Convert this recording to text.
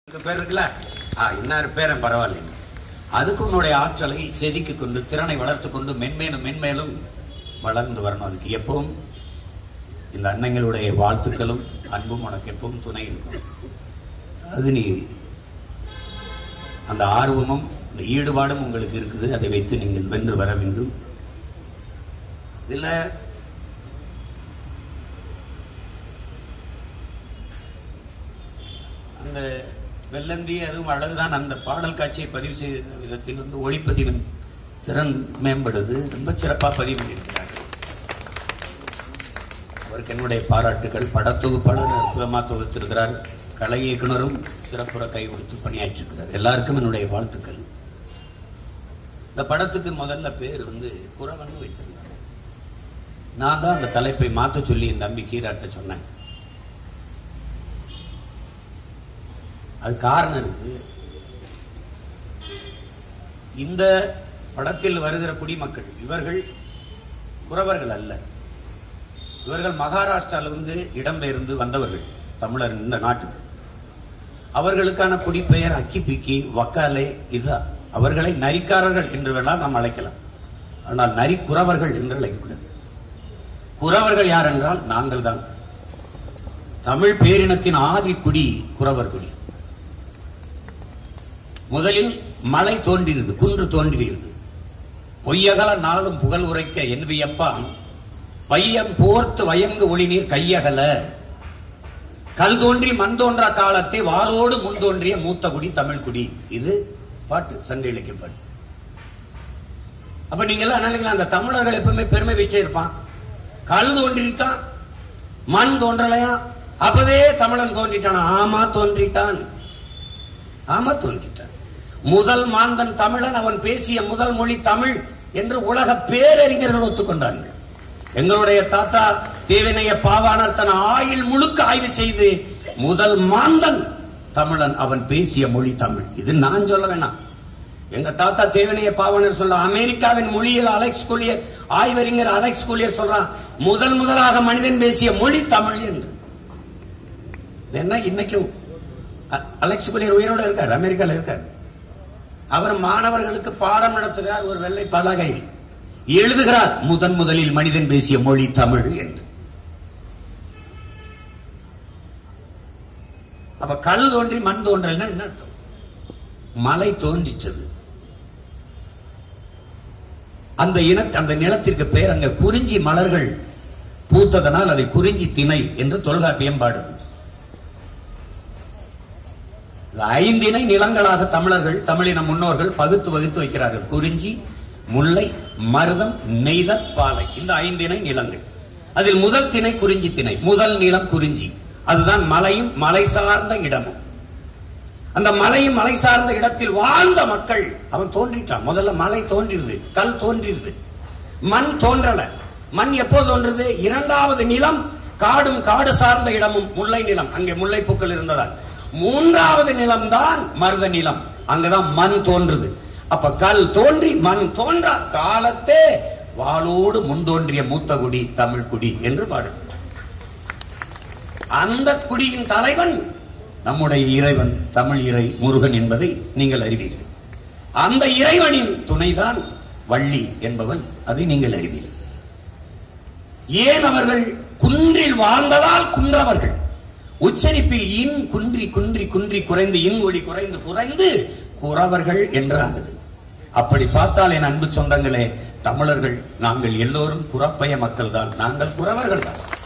உனக்கு பேர் இருக்குல்ல ஆ இன்னார் பேரன் பரவாயில்லை அதுக்கு உன்னுடைய ஆற்றலை செதுக்கி கொண்டு திறனை வளர்த்து கொண்டு மென்மேலும் மென்மேலும் வளர்ந்து வரணும் அதுக்கு எப்பவும் இந்த அன்னைங்களுடைய வாழ்த்துக்களும் அன்பும் உனக்கு எப்பவும் துணை இருக்கும் அது நீ அந்த ஆர்வமும் அந்த ஈடுபாடும் உங்களுக்கு இருக்குது அதை வைத்து நீங்கள் வென்று வர வேண்டும் இதுல அந்த வெள்ளந்தி அதுவும் அழகுதான் அந்த பாடல் காட்சியை பதிவு செய்த விதத்தில் வந்து ஒளிப்பதிவின் திறன் மேம்படுது ரொம்ப சிறப்பாக பதிவு பண்ணியிருக்கிறார்கள் அவருக்கு என்னுடைய பாராட்டுகள் படத்தொகுப்பாளர் அற்புதமாக தொகுத்திருக்கிறார் கலை இயக்குனரும் சிறப்புற கை கொடுத்து பணியாற்றிருக்கிறார் எல்லாருக்கும் என்னுடைய வாழ்த்துக்கள் இந்த படத்துக்கு முதல்ல பேர் வந்து குறவன் வைத்திருந்தாங்க நான் தான் அந்த தலைப்பை மாற்ற சொல்லி என் தம்பி கீராட்ட சொன்னேன் அது காரணம் இருக்கு இந்த படத்தில் வருகிற குடிமக்கள் இவர்கள் குறவர்கள் அல்ல இவர்கள் மகாராஷ்டிராவிலிருந்து இடம்பெயர்ந்து வந்தவர்கள் தமிழர் இந்த நாட்டுக்கு அவர்களுக்கான குடிப்பெயர் அக்கி பிக்கி வக்காலே இதுதான் அவர்களை நரிக்காரர்கள் என்று வேணால் நாம் அழைக்கலாம் ஆனால் நரி குறவர்கள் என்று அழைக்கக்கூடாது குறவர்கள் யார் என்றால் நாங்கள் தான் தமிழ் பேரினத்தின் ஆதி குடி குறவர் குடி முதலில் மலை தோன்றியது குன்று தோன்றியது பொய்யகல நாளும் புகழ் உரைக்க என் வியப்பான் பையன் போர்த்து வயங்கு ஒளிநீர் கையகல கல் தோன்றி மண் தோன்றா காலத்தை வாளோடு முன் தோன்றிய மூத்த குடி தமிழ் குடி இது பாட்டு சங்க இலக்கிய பாட்டு அப்ப நீங்க எல்லாம் நினைக்கலாம் அந்த தமிழர்கள் எப்பவுமே பெருமை வச்சே இருப்பான் கல் தோன்றிட்டான் மண் தோன்றலையா அப்பவே தமிழன் தோன்றிட்டான் ஆமா தோன்றிட்டான் ஆமா தோன்றிட்டான் முதல் மாந்தன் தமிழன் அவன் பேசிய முதல் மொழி தமிழ் என்று உலக பேரறிஞர்கள் ஒத்துக்கொண்டார்கள் எங்களுடைய தாத்தா தேவனைய பாவாணர் தன் ஆயுள் முழுக்க ஆய்வு செய்து முதல் மாந்தன் தமிழன் அவன் பேசிய மொழி தமிழ் இது நான் சொல்ல வேணாம் எங்க தாத்தா தேவனைய பாவாணர் சொல்ல அமெரிக்காவின் மொழியில் அலெக்ஸ் குலியர் ஆய்வறிஞர் அலெக்ஸ் குலியர் சொல்றான் முதல் முதலாக மனிதன் பேசிய மொழி தமிழ் என்று என்ன இன்னைக்கும் அ- அலெக்ஸ் குலியர் உயிரோட இருக்கார் அமெரிக்கால இருக்கார் அவர் மாணவர்களுக்கு பாடம் நடத்துகிறார் ஒரு வெள்ளை பலகையில் எழுதுகிறார் முதன் முதலில் மனிதன் பேசிய மொழி தமிழ் என்று அப்ப கல் தோன்றி மண் தோன்றல்னா என்ன அர்த்தம் மலை தோன்றிச்சது அந்த இன அந்த நிலத்திற்கு பெயர் அங்க குறிஞ்சி மலர்கள் பூத்ததனால் அதை குறிஞ்சி திணை என்று தொல்காப்பியம் பாடுது இந்த ஐந்தினை நிலங்களாக தமிழர்கள் தமிழின முன்னோர்கள் பகுத்து வகுத்து வைக்கிறார்கள் குறிஞ்சி முல்லை மருதம் நெய்தல் பாலை இந்த ஐந்தினை நிலங்கள் அதில் முதல் திணை குறிஞ்சி திணை முதல் நிலம் குறிஞ்சி அதுதான் மலையும் மலை சார்ந்த இடமும் அந்த மலையும் மலை சார்ந்த இடத்தில் வாழ்ந்த மக்கள் அவன் தோன்றிட்டான் முதல்ல மலை தோன்றிருது கல் தோன்றிருது மண் தோன்றல மண் எப்போ தோன்றுது இரண்டாவது நிலம் காடும் காடு சார்ந்த இடமும் முல்லை நிலம் அங்கே முல்லை பூக்கள் இருந்ததால் மூன்றாவது நிலம்தான் மருத நிலம் அங்கதான் மண் தோன்றுது அப்ப கல் தோன்றி மண் தோன்றா காலத்தே வாளோடு முன் தோன்றிய மூத்த குடி தமிழ் குடி என்று பாடு அந்த குடியின் தலைவன் நம்முடைய இறைவன் தமிழ் இறை முருகன் என்பதை நீங்கள் அறிவீர்கள் அந்த இறைவனின் துணைதான் வள்ளி என்பவன் அதை நீங்கள் அறிவீர்கள் ஏன் அவர்கள் குன்றில் வாழ்ந்ததால் குன்றவர்கள் உச்சரிப்பில் இன் குன்றி குன்றி குன்றி குறைந்து இன் ஒளி குறைந்து குறைந்து குறவர்கள் என்று ஆகுது அப்படி பார்த்தால் என் அன்பு சொந்தங்களே தமிழர்கள் நாங்கள் எல்லோரும் குறப்பய மக்கள் தான் நாங்கள் குறவர்கள் தான்